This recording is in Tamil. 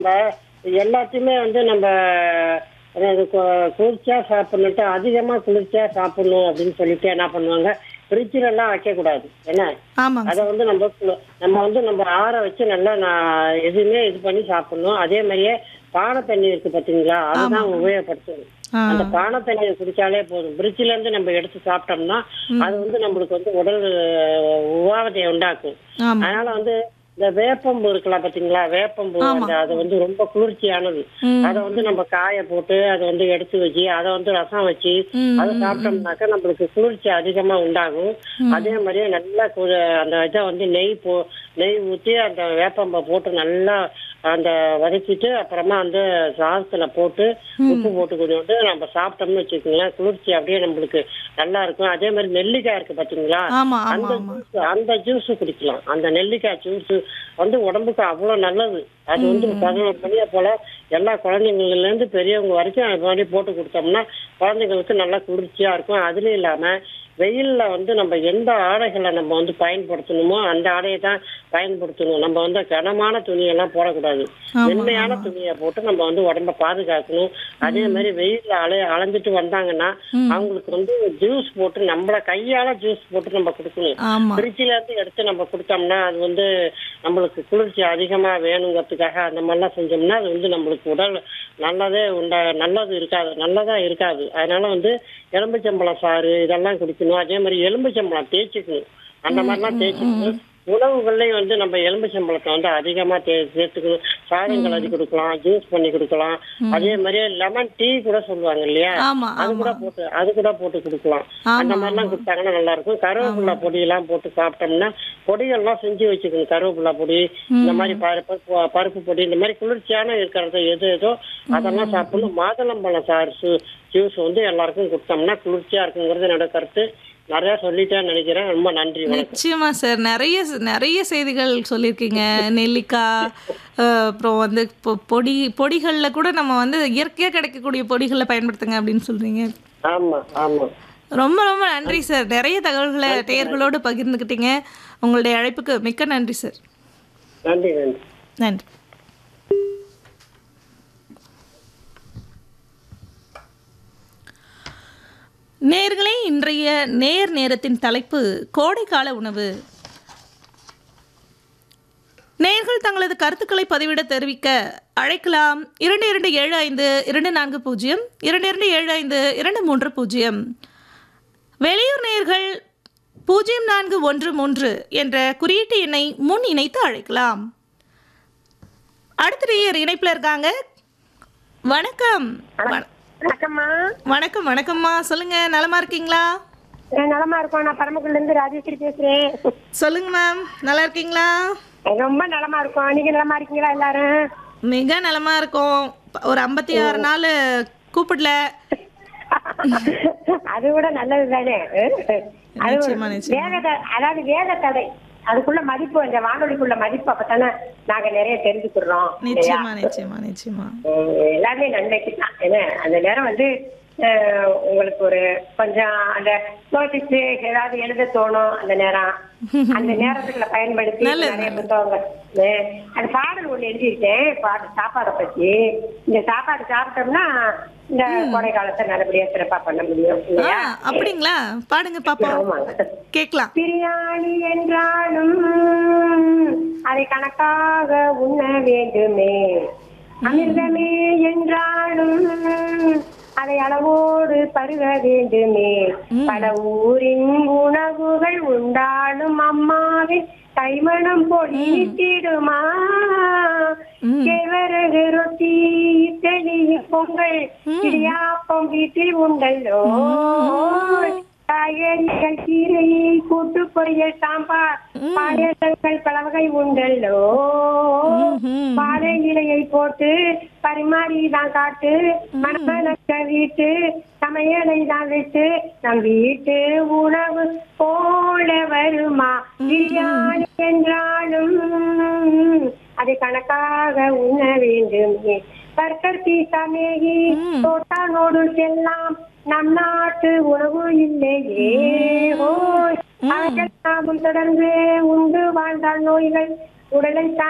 நம்ம எல்லாத்தையுமே வந்து நம்ம அதாவது கு- குளிர்ச்சியா சாப்பிடணுட்டு அதிகமா குளிர்ச்சியா சாப்பிடணும் அப்படின்னு சொல்லிட்டு என்ன பண்ணுவாங்க ஃப்ரிட்ஜில் எல்லாம் வைக்கக்கூடாது என்ன ஆமாங்க அதை வந்து நம்ம குள- நம்ம வந்து நம்ம ஆற வச்சு நல்லா நான் எதுவுமே இது பண்ணி சாப்பிடணும் அதே மாதிரியே பானை தண்ணி இருக்கு பாத்தீங்களா அதுதான் உபயோகப்படுத்தணும் ஆ. அந்த பானை தண்ணியை குடிச்சாலே போதும் ஃப்ரிட்ஜ்ல இருந்து நம்ம எடுத்து சாப்பிட்டோம்னா அது வந்து நம்மளுக்கு வந்து உடல் அஹ், உபாதையை உண்டாக்கும் ஆமா அதனால வந்து இந்த வேப்பம்பு இருக்கலாம் பாத்தீங்களா வேப்பம்பு அந்த அது வந்து ரொம்ப குளிர்ச்சியானது ம். அதை வந்து நம்ம காய போட்டு அதை வந்து எடுத்து வச்சு அதை வந்து ரசம் வச்சு ம், அதை சாப்பிட்டோம்னாக்கா நம்மளுக்கு குளிர்ச்சி அதிகமா உண்டாகும் அதே மாதிரியே நல்லா கு- அந்த இதை வந்து நெய் போ நெய் ஊற்றி அந்த வேப்பம்பை போட்டு நல்லா அந்த வதக்கிட்டு அப்புறமா வந்து சாதத்துல போட்டு உப்பு போட்டு கொண்டு நம்ம சாப்பிட்டோம்னு வச்சுக்கோங்களேன் குளிர்ச்சி அப்படியே நம்மளுக்கு நல்லா இருக்கும் அதே மாதிரி நெல்லிக்காய் இருக்கு பாத்தீங்களா ஆமா ஆமா அந்த ஆமா ஜூஸ் அந்த ஜூஸ் குடிக்கலாம் அந்த நெல்லிக்காய் ஜூஸ் வந்து உடம்புக்கு அவ்வளவு நல்லது அது வந்து பதினோரு மணியை போல எல்லா குழந்தைங்கள்ல இருந்து பெரியவங்க வரைக்கும் அது மாதிரி போட்டு கொடுத்தோம்னா குழந்தைங்களுக்கு நல்லா குளிர்ச்சியா இருக்கும் அதுலயும் இல்லாம வெயில்ல வந்து நம்ம எந்த ஆடைகளை நம்ம வந்து பயன்படுத்தணுமோ அந்த ஆடையை தான் பயன்படுத்தணும் நம்ம வந்து கனமான துணியெல்லாம் போடக்கூடாது ஆமா, மென்மையான துணியை போட்டு நம்ம வந்து உடம்ப பாதுகாக்கணும் அதே மாதிரி வெயில்ல அலை அலைஞ்சிட்டு வந்தாங்கன்னா அவங்களுக்கு வந்து ஜூஸ் போட்டு நம்மள கையால ஜூஸ் போட்டு நம்ம கொடுக்கணும் ஆமா ஃப்ரிட்ஜில் இருந்து எடுத்து நம்ம கொடுத்தோம்னா அது வந்து நம்மளுக்கு குளிர்ச்சி அதிகமா வேணுங்கிறதுக்காக அந்த மாதிரிலாம் செஞ்சோம்னா அது வந்து நம்மளுக்கு உடல் நல்லதே உண்டா நல்லது இருக்காது நல்லதா இருக்காது அதனால வந்து எலும்புச்சம்பழம் சாறு இதெல்லாம் குடிக்கணும் அதே மாதிரி எலும்புச்சம்பழம் தேய்ச்சிக்கணும் அந்த மாதிரிலாம் தேய்ச்சிக்கணும் உணவுகள்லயும் வந்து நம்ம எலும்புச்சம்பழத்தை வந்து அதிகமா தே சேர்த்துக்கணும் சாதம் கலரி கொடுக்கலாம் ஜூஸ் பண்ணி கொடுக்கலாம் அதே மாதிரியே லெமன் டீ கூட சொல்லுவாங்க இல்லையா ஆமா அது ஆமா கூட போட்டு அது கூட போட்டு கொடுக்கலாம் அந்த ஆமா மாதிரிலாம் கொடுத்தாங்கன்னா நல்லா இருக்கும் கருவேப்பிலை பொடியெல்லாம் போட்டு சாப்பிட்டோம்னா பொடிகள்லாம் செஞ்சு வச்சுக்கணும் கருவேப்பிலை பொடி இந்த மாதிரி பருப்பு பருப்பு பொடி இந்த மாதிரி குளிர்ச்சியான இருக்கிறது எது எதோ அதெல்லாம் சாப்பிடணும் மாதுளம்பழம் சாறு ஜூஸ் வந்து எல்லாருக்கும் கொடுத்தோம்னா குளிர்ச்சியா இருக்குங்கிறது என்னோட கருத்து நிறைய சொல்லிட்டேன்னு நினைக்கிறேன் ரொம்ப நன்றி வணக்கம் நிச்சயமா சார் நிறைய நிறைய செய்திகள் சொல்லியிருக்கீங்க நெல்லிக்காய் அஹ், அப்புறம் வந்து பொ- பொடி பொடிகளில் கூட நம்ம வந்து இயற்கையாக கிடைக்கக்கூடிய பொடிகளை பயன்படுத்துங்க அப்படின்னு சொல்றீங்க ஆமா ஆமா ரொம்ப ரொம்ப நன்றி சார் நிறைய தகவல்களை நேயர்களோடு பகிர்ந்துக்கிட்டீங்க உங்களுடைய அழைப்புக்கு மிக்க நன்றி சார் நன்றி நன்றி நன்றி நேர்களே இன்றைய நேர் நேரத்தின் தலைப்பு கோடைக்கால உணவு நேர்கள் தங்களது கருத்துக்களை பதிவிட தெரிவிக்க அழைக்கலாம் இரண்டு இரண்டு ஏழு ஐந்து இரண்டு நான்கு பூஜ்ஜியம் இரண்டு இரண்டு ஏழு ஐந்து இரண்டு மூன்று பூஜ்ஜியம் வெளியூர் நேர்கள் பூஜ்ஜியம் நான்கு ஒன்று மூன்று என்ற குறியீட்டு எண்ணை முன் இணைத்து அழைக்கலாம் அடுத்த நேயர் இணைப்பில் இருக்காங்க வணக்கம் வண- வணக்கம்மா வணக்கம் வணக்கம்மா சொல்லுங்க நலமா இருக்கீங்களா நான் நலமா இருக்கோம் நான் பரமக்குடில இருந்து ராஜேஸ்வரி பேசுறேன் சொல்லுங்க மேம் நல்லா இருக்கீங்களா ரொம்ப நலமா இருக்கோம் நீங்க நலமா இருக்கீங்களா எல்லாரும் மிக நலமா இருக்கோம் ப- ஒரு ஐம்பத்தி ஆறு நாள் கூப்பிடல அது கூட நல்லது தானே அது நிச்சயமா, நிச்சயமா. வேக த- அதாவது வேக தடை அதுக்குள்ள மதிப்பு இந்த வானொலிக்குள்ள மதிப்பு அப்பதானே நாங்க நிறைய தெரிஞ்சுக்கிறோம் இல்லையா? நிச்சயமா நிச்சயமா நிச்சயமா உம், எல்லாமே நன்மைக்கு தான் ஏன்னா அந்த நேரம் வந்து அஹ், உங்களுக்கு ஒரு கொஞ்சம் அந்த நோட்டீஸ் ஏதாவது எழுத தோணும் அந்த நேரம் அந்த நேரத்துக்குள்ள பயன்படுத்தி நல்லது, நிறைய புத்தகங்கள் அஹ், அந்த பாடல் ஒண்ணு எழுதியிருக்கேன் பாடல் சாப்பாடை பத்தி இந்த சாப்பாடு சாப்பிட்டோம்னா இந்த கோடை காலத்தை நல்லபடியா சிறப்பா பண்ண முடியும் ஆ இல்லையா அப்படிங்களா பாடுங்க பாப்போம் ஆமாங்க கேட்கலாம் பிரியாணி என்றாலும் அதை கணக்காக உண்ண வேண்டுமே அமிர்தமே என்றாலும் அதை அளவோடு பருக வேண்டுமே பல ஊரின் உணவுகள் உண்டாலும் அம்மாவின் கைமணம் பொழித்திடுமா கேழ்வரகு ரொட்டி இட்லி பொங்கல் இடியாப்பம் வீட்டில் உண்டல்லோ காய்கறிகள் கீரை கூட்டு பொரியல் சாம்பார் பாயசங்கள் பலவகை உண்டல்லோ பாலை இலையை போட்டு பரிமாறி தான் காட்டு மணமணக்க வீட்டு சமையலை தான் விட்டு நம் வீட்டு உணவு போல வருமா பிரியாணி என்றாலும் அதை கணக்காக உண்ண வேண்டுமே பர்கர் பீசா மேகி தோட்டா நூடுல்ஸ் எல்லாம் நம் நாட்டு உணவு இல்லையே ஓய் அவைகள் நாமும் தொடர்ந்து உண்டு வாழ்ந்தால் நோய்கள் உடலை